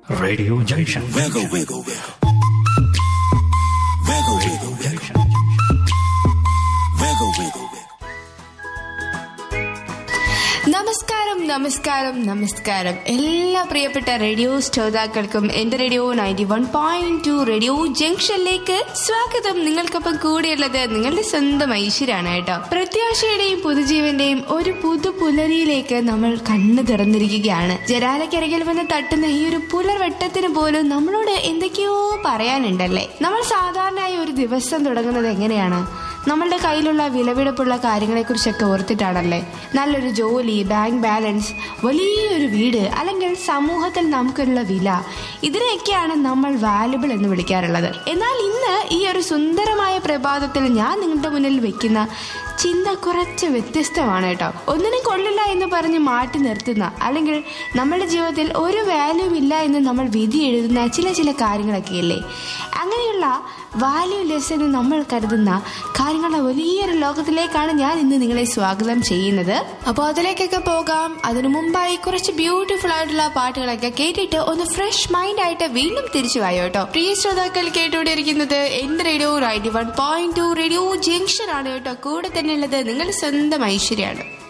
Radio Junction. Wiggle, wiggle, wiggle. Wiggle, wiggle, wiggle. Junction. Wiggle, wiggle, wiggle. നമസ്കാരം നമസ്കാരം നമസ്കാരം എല്ലാ പ്രിയപ്പെട്ട റേഡിയോ ശ്രോതാക്കൾക്കും എന്റെ radio ninety one point two radio ജംഗ്ഷനിലേക്ക് സ്വാഗതം നിങ്ങൾക്കൊപ്പം കൂടെയുള്ളത് നിങ്ങളുടെ സ്വന്തം ഐശ്വര്യാണ് കേട്ടോ പ്രത്യാശയുടെയും പുതുജീവന്റെയും ഒരു പുതു പുലരിയിലേക്ക് നമ്മൾ കണ്ണു തുറന്നിരിക്കുകയാണ് ജനാലക്കരികിൽ വന്ന് തട്ടുന്ന ഈ ഒരു പുലർവെട്ടത്തിന് പോലും നമ്മളോട് എന്തൊക്കെയോ പറയാനുണ്ടല്ലേ നമ്മൾ സാധാരണയായി ഒരു ദിവസം തുടങ്ങുന്നത് എങ്ങനെയാണ് നമ്മളുടെ കയ്യിലുള്ള വിലപിടിപ്പുള്ള കാര്യങ്ങളെക്കുറിച്ചൊക്കെ ഓർത്തിട്ടാണല്ലേ നല്ലൊരു ജോലി ബാങ്ക് ബാലൻസ് വലിയൊരു വീട് അല്ലെങ്കിൽ സമൂഹത്തിൽ നമുക്കുള്ള വില ഇതിനെയൊക്കെയാണ് നമ്മൾ വാല്യുബിൾ എന്ന് വിളിക്കാറുള്ളത് എന്നാൽ ഇന്ന് ഈ ഒരു സുന്ദരമായ പ്രഭാതത്തിൽ ഞാൻ നിങ്ങളുടെ മുന്നിൽ വെക്കുന്ന ചിന്ത കുറച്ച് വ്യത്യസ്തമാണ് കേട്ടോ ഒന്നിനും കൊള്ളില്ല എന്ന് പറഞ്ഞ് മാറ്റി നിർത്തുന്ന അല്ലെങ്കിൽ നമ്മുടെ ജീവിതത്തിൽ ഒരു വാല്യൂ ഇല്ല എന്ന് നമ്മൾ വിധി എഴുതുന്ന ചില ചില കാര്യങ്ങളൊക്കെ ഇല്ലേ അങ്ങനെയുള്ള വാല്യൂ ലെസ് എന്ന് നമ്മൾ കരുതുന്ന കാര്യങ്ങളുടെ വലിയൊരു ലോകത്തിലേക്കാണ് ഞാൻ ഇന്ന് നിങ്ങളെ സ്വാഗതം ചെയ്യുന്നത് അപ്പോൾ അതിലേക്കൊക്കെ പോകാം അതിനു മുമ്പായി കുറച്ച് ബ്യൂട്ടിഫുൾ ആയിട്ടുള്ള പാട്ടുകളൊക്കെ കേട്ടിട്ട് ഒന്ന് ഫ്രഷ് മൈൻഡ് ആയിട്ട് വീണ്ടും തിരിച്ചു വായോ കേട്ടോ പ്രിയ ശ്രോതാക്കൾ കേട്ടുകൊണ്ടിരിക്കുന്നത് എന്റെ radio ninety one point two radio junction ആണ് കേട്ടോ കൂടെ തന്നെ ഉള്ളത് നിങ്ങളുടെ സ്വന്തം ഐശ്വര്യാണ്